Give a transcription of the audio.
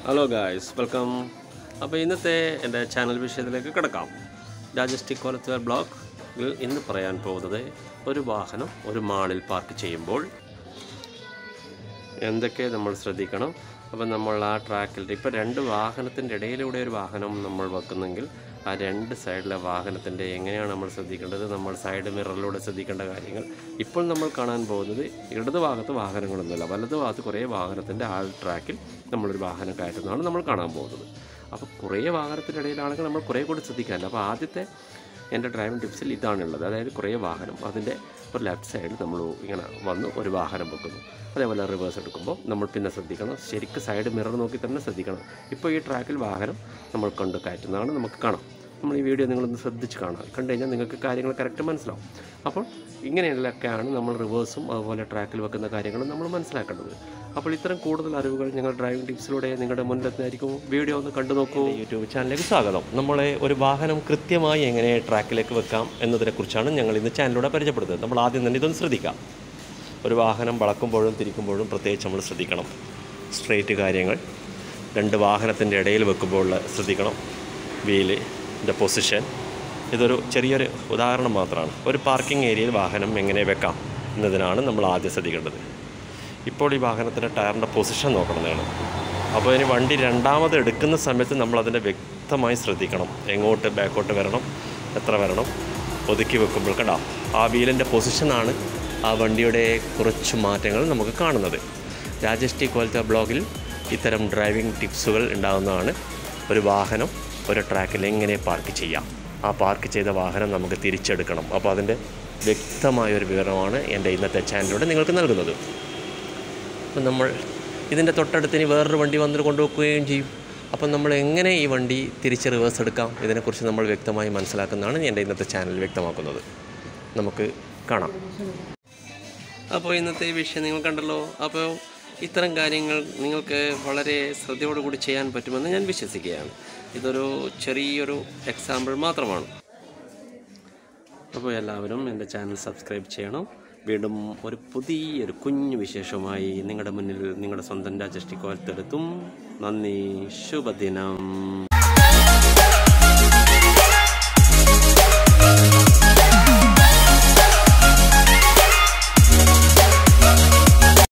hello guys welcome അപ്പോൾ ഇന്നത്തെ എൻ്റെ ചാനൽ വിഷയത്തിലേക്ക് കിടക്കാം രാജസ്റ്റി കോലത്തുകാർ ബ്ലോഗിൽ ഇന്ന് പറയാൻ പോകുന്നത് ഒരു വാഹനം ഒരു മാളിൽ പാർക്ക് ചെയ്യുമ്പോൾ എന്തൊക്കെ നമ്മൾ ശ്രദ്ധിക്കണം അപ്പം നമ്മൾ ആ ട്രാക്കിൽ ഇപ്പോൾ രണ്ട് വാഹനത്തിൻ്റെ ഇടയിലൂടെ ഒരു വാഹനം നമ്മൾ വെക്കുന്നെങ്കിൽ ആ രണ്ട് സൈഡിലെ വാഹനത്തിൻ്റെ എങ്ങനെയാണ് നമ്മൾ ശ്രദ്ധിക്കേണ്ടത് നമ്മൾ സൈഡ് മിററിലൂടെ ശ്രദ്ധിക്കേണ്ട കാര്യങ്ങൾ ഇപ്പോൾ നമ്മൾ കാണാൻ പോകുന്നത് ഇടത് ഭാഗത്ത് വാഹനങ്ങളൊന്നുമില്ല വലത് ഭാഗത്ത് കുറേ വാഹനത്തിൻ്റെ ആ ട്രാക്കിൽ നമ്മളൊരു വാഹനം കയറ്റുന്നതാണ് നമ്മൾ കാണാൻ പോകുന്നത് അപ്പോൾ കുറേ വാഹനത്തിൻ്റെ ഇടയിലാണെങ്കിൽ നമ്മൾ കുറേ കൂടി ശ്രദ്ധിക്കാമല്ലോ അപ്പോൾ ആദ്യത്തെ എൻ്റെ ഡ്രൈവിംഗ് ടിപ്സിൽ ഇതാണുള്ളത് അതായത് കുറേ വാഹനം അതിൻ്റെ ഒരു ലെഫ്റ്റ് സൈഡിൽ നമ്മൾ ഇങ്ങനെ വന്ന് ഒരു വാഹനം വെക്കുന്നു അതേപോലെ റിവേഴ്സ് എടുക്കുമ്പോൾ നമ്മൾ പിന്നെ ശ്രദ്ധിക്കണം ശരിക്കും സൈഡ് മിറർ നോക്കി തന്നെ ശ്രദ്ധിക്കണം ഇപ്പോൾ ഈ ട്രാക്കിൽ വാഹനം നമ്മൾ കൊണ്ട് കയറ്റുന്നതാണ് നമുക്ക് കാണാം നമ്മൾ ഈ വീഡിയോ നിങ്ങളൊന്ന് ശ്രദ്ധിച്ച് കാണാം കണ്ടു കഴിഞ്ഞാൽ നിങ്ങൾക്ക് കാര്യങ്ങൾ കറക്റ്റ് മനസ്സിലാവും അപ്പോൾ ഇങ്ങനെയുള്ളൊക്കെയാണ് നമ്മൾ റിവേഴ്സും അതുപോലെ ട്രാക്കിൽ വെക്കുന്ന കാര്യങ്ങളും നമ്മൾ മനസ്സിലാക്കേണ്ടത് അപ്പോൾ ഇത്തരം കൂടുതൽ അറിവുകൾ ഞങ്ങൾ ഡ്രൈവിംഗ് ടിപ്സിലൂടെ നിങ്ങളുടെ മുന്നിലെത്തായിരിക്കും വീഡിയോ ഒന്ന് കണ്ടു നോക്കൂ യൂട്യൂബ് ചാനലിലേക്ക് സ്വാഗതം നമ്മളെ ഒരു വാഹനം കൃത്യമായി എങ്ങനെ ട്രാക്കിലേക്ക് വെക്കാം എന്നതിനെക്കുറിച്ചാണ് ഞങ്ങൾ ഇന്ന് ചാനലിലൂടെ പരിചയപ്പെടുത്തുന്നത് നമ്മൾ ആദ്യം തന്നെ ഇതൊന്ന് ശ്രദ്ധിക്കാം ഒരു വാഹനം വളക്കുമ്പോഴും തിരിക്കുമ്പോഴും പ്രത്യേകിച്ച് നമ്മൾ ശ്രദ്ധിക്കണം സ്ട്രെയിറ്റ് കാര്യങ്ങൾ രണ്ട് വാഹനത്തിൻ്റെ ഇടയിൽ വെക്കുമ്പോൾ ശ്രദ്ധിക്കണം വീലിൻ്റെ പൊസിഷൻ ഇതൊരു ചെറിയൊരു ഉദാഹരണം മാത്രമാണ് ഒരു പാർക്കിംഗ് ഏരിയയിൽ വാഹനം എങ്ങനെ വെക്കാം എന്നതിനാണ് നമ്മൾ ആദ്യം ശ്രദ്ധിക്കേണ്ടത് ഇപ്പോൾ ഈ വാഹനത്തിൻ്റെ ടയറിൻ്റെ പൊസിഷൻ നോക്കണം നിങ്ങൾ അപ്പോൾ ഇനി വണ്ടി രണ്ടാമത് എടുക്കുന്ന സമയത്ത് നമ്മൾ അതിൻ്റെ വ്യക്തമായി ശ്രദ്ധിക്കണം എങ്ങോട്ട് ബാക്കോട്ട് വരണം എത്ര വരണം ഒതുക്കി വെക്കുമ്പോൾ കണ്ടോ ആ വീലിൻ്റെ പൊസിഷനാണ് ആ വണ്ടിയുടെ കുറച്ച് മാറ്റങ്ങൾ നമുക്ക് കാണുന്നത് രാജേഷ് ടി കോലത്തെ ബ്ലോഗിൽ ഇത്തരം ഡ്രൈവിംഗ് ടിപ്സുകൾ ഉണ്ടാകുന്നതാണ് ഒരു വാഹനം ഒരു ട്രാക്കിൽ എങ്ങനെ പാർക്ക് ചെയ്യാം ആ പാർക്ക് ചെയ്ത വാഹനം നമുക്ക് തിരിച്ചെടുക്കണം അപ്പോൾ അതിൻ്റെ വ്യക്തമായൊരു വിവരമാണ് എൻ്റെ ഇന്നത്തെ ചാനലിലൂടെ നിങ്ങൾക്ക് നൽകുന്നത് അപ്പം നമ്മൾ ഇതിൻ്റെ തൊട്ടടുത്ത് ഇനി വേറൊരു വണ്ടി വന്നിട്ട് കൊണ്ടുവെക്കുകയും ചെയ്യും അപ്പം നമ്മൾ എങ്ങനെ ഈ വണ്ടി തിരിച്ച് റിവേഴ്സ് എടുക്കാം ഇതിനെക്കുറിച്ച് നമ്മൾ വ്യക്തമായി മനസ്സിലാക്കുന്നതാണ് എൻ്റെ ഇന്നത്തെ ചാനൽ വ്യക്തമാക്കുന്നത് നമുക്ക് കാണാം അപ്പോൾ ഇന്നത്തെ ഈ വിഷയം നിങ്ങൾ കണ്ടല്ലോ അപ്പോൾ ഇത്തരം കാര്യങ്ങൾ നിങ്ങൾക്ക് വളരെ ശ്രദ്ധയോടുകൂടി ചെയ്യാൻ പറ്റുമെന്ന് ഞാൻ വിശ്വസിക്കുകയാണ് ഇതൊരു ചെറിയൊരു എക്സാമ്പിൾ മാത്രമാണ് അപ്പോൾ എല്ലാവരും എൻ്റെ ചാനൽ സബ്സ്ക്രൈബ് ചെയ്യണം വീണ്ടും ഒരു പുതിയൊരു കുഞ്ഞു വിശേഷമായി നിങ്ങളുടെ മുന്നിൽ നിങ്ങളുടെ സ്വന്തം രാജഷ്ടി കോലത്തെടുത്തും നന്ദി ശുഭദിനം